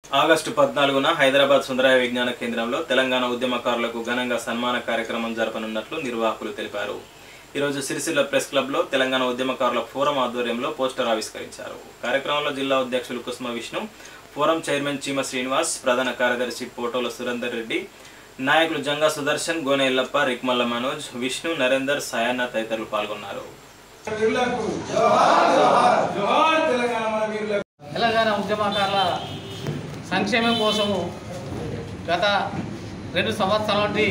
August పద్నాలుగున హైదరాబాద్ సుందరయ విజ్ఞాన కేంద్రంలో తెలంగాణ ఉద్యమకారులకు ఘనంగా సన్మాన కార్యక్రమం జరపనున్నట్లు నిర్వాహకులు తెలిపారు ఈరోజు సిరిసిల్ల ప్రెస్ క్లబ్లో తెలంగాణ ఉద్యమకారుల ఫోరం ఆధ్వర్యంలో పోస్టర్ ఆవిష్కరించారు కార్యక్రమంలో జిల్లా అధ్యక్షులు కుసుమ విష్ణు ఫోరం చైర్మన్ చీమ శ్రీనివాస్ ప్రధాన కార్యదర్శి పోటోల సురేందర్ రెడ్డి నాయకులు జంగా సుదర్శన్ గోనె ఎల్లప్ప రిక్మల్ల మనోజ్ విష్ణు నరేందర్ సాయన్న తదితరులు పాల్గొన్నారు వీరులకు జోహార్ జోహార్ తెలంగాణ మన వీరులకు తెలంగాణ ఉద్యమకారుల సంక్షేమం కోసము గత రెండు సంవత్సరాల నుండి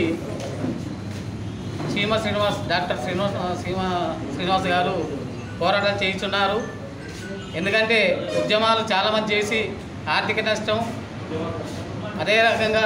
సీమ శ్రీనివాస్ డాక్టర్ శ్రీనివాస్ సీమ శ్రీనివాస్ గారు పోరాటం చేయిస్తున్నారు ఎందుకంటే ఉద్యమాలు చాలామంది చేసి ఆర్థిక నష్టం అదే రకంగా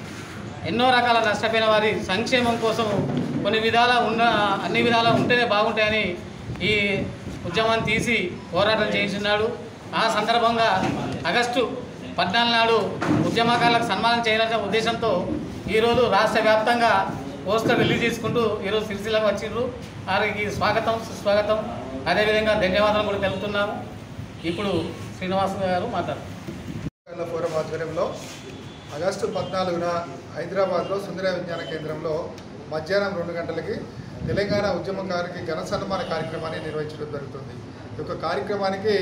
ఎన్నో రకాల నష్టపోయిన వారి సంక్షేమం కోసం కొన్ని విధాల ఉన్న అన్ని విధాలా ఉంటేనే బాగుంటాయని ఈ ఉద్యమాన్ని తీసి పోరాటం చేస్తున్నాడు ఆ సందర్భంగా ఆగస్టు పద్నాలుగు నాడు ఉద్యమకారులకు సన్మానం చేయాలనే ఉద్దేశంతో ఈరోజు రాష్ట్ర వ్యాప్తంగా పోస్టర్ రిలీజ్ చేసుకుంటూ ఈరోజు సిరిసిల్లకు వచ్చిండ్రు వారికి స్వాగతం సుస్వాగతం అదేవిధంగా ధన్యవాదాలు కూడా తెలుపుతున్నాము ఇప్పుడు శ్రీనివాస్ గారు మాట్లాడారు తెలంగాణ ఫోరం ఆధ్వర్యంలో ఆగస్టు పద్నాలుగున హైదరాబాద్లో సుందర విజ్ఞాన కేంద్రంలో మధ్యాహ్నం రెండు గంటలకి తెలంగాణ ఉద్యమకారికి ఘన సన్మాన కార్యక్రమాన్ని నిర్వహించడం జరుగుతుంది ఈ యొక్క కార్యక్రమానికి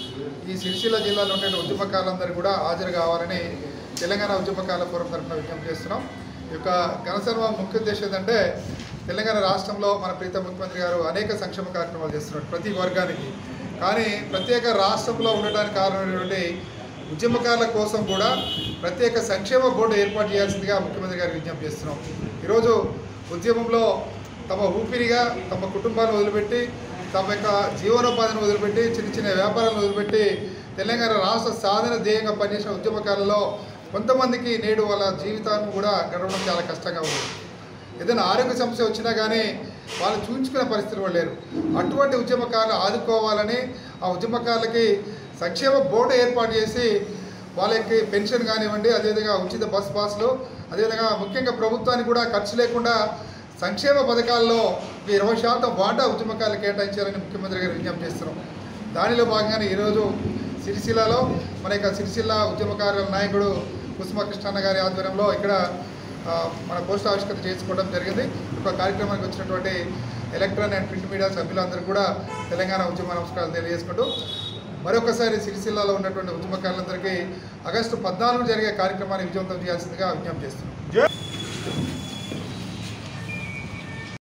ఈ సిరిసిల్ల జిల్లాలో ఉండే ఉద్యమకారులందరూ కూడా హాజరు కావాలని తెలంగాణ ఉద్యమకారుల ఫోరం తరఫున విజ్ఞప్తి చేస్తున్నాం ఈ యొక్క ఘన సన్మానం ముఖ్య ఉద్దేశం ఏంటంటే తెలంగాణ రాష్ట్రంలో మన ప్రీత ముఖ్యమంత్రి గారు అనేక సంక్షేమ కార్యక్రమాలు చేస్తున్నారు ప్రతి వర్గానికి కానీ ప్రత్యేక రాష్ట్రంలో ఉండడానికి కారణమైనటువంటి ఉద్యమకారుల కోసం కూడా ప్రత్యేక సంక్షేమ బోర్డు ఏర్పాటు చేయాల్సిందిగా ముఖ్యమంత్రి గారికి విజ్ఞప్తి చేస్తున్నాం ఈరోజు ఉద్యమంలో తమ ఊపిరిగా తమ కుటుంబాలను వదిలిపెట్టి తమ యొక్క జీవనోపాధిని వదిలిపెట్టి చిన్న చిన్న వ్యాపారాలను వదిలిపెట్టి తెలంగాణ రాష్ట్ర సాధన ధ్యేయంగా పనిచేసిన ఉద్యమకారులలో కొంతమందికి నేడు వాళ్ళ జీవితాన్ని కూడా గడవడం చాలా కష్టంగా ఉంది ఏదైనా ఆరోగ్య సమస్య వచ్చినా కానీ వాళ్ళు చూపించుకునే పరిస్థితులు కూడా లేరు అటువంటి ఉద్యమకారులు ఆదుకోవాలని ఆ ఉద్యమకారులకి సంక్షేమ బోర్డు ఏర్పాటు చేసి వాళ్ళకి పెన్షన్ కానివ్వండి అదేవిధంగా ఉచిత బస్ పాస్లు అదేవిధంగా ముఖ్యంగా ప్రభుత్వానికి కూడా ఖర్చు లేకుండా సంక్షేమ పథకాల్లో ఒక ఇరవై శాతం వాటా ఉద్యమకారులు కేటాయించాలని ముఖ్యమంత్రి గారు విజ్ఞప్తి చేస్తున్నాం దానిలో భాగంగానే ఈరోజు సిరిసిల్లలో మన యొక్క సిరిసిల్ల ఉద్యమకారుల నాయకుడు కుసుమ కృష్ణన్న గారి ఆధ్వర్యంలో ఇక్కడ ఆ, మన పోస్ట్ ఆవిష్కరణ చేసుకోవడం జరిగింది ఒక కార్యక్రమానికి వచ్చినటువంటి ఎలక్ట్రాన్ అండ్ ప్రింట్ మీడియా సభ్యులందరూ కూడా తెలంగాణ ఉద్యమ నమస్కారాలు తెలియజేసుకుంటూ మరొకసారి సిరిసిల్లలో ఉన్నటువంటి ఉద్యమకారులందరికీ ఆగస్టు పద్నాలుగు జరిగే కార్యక్రమాన్ని విజయవంతం చేయాల్సిందిగా విజ్ఞప్తి చేస్తున్నాం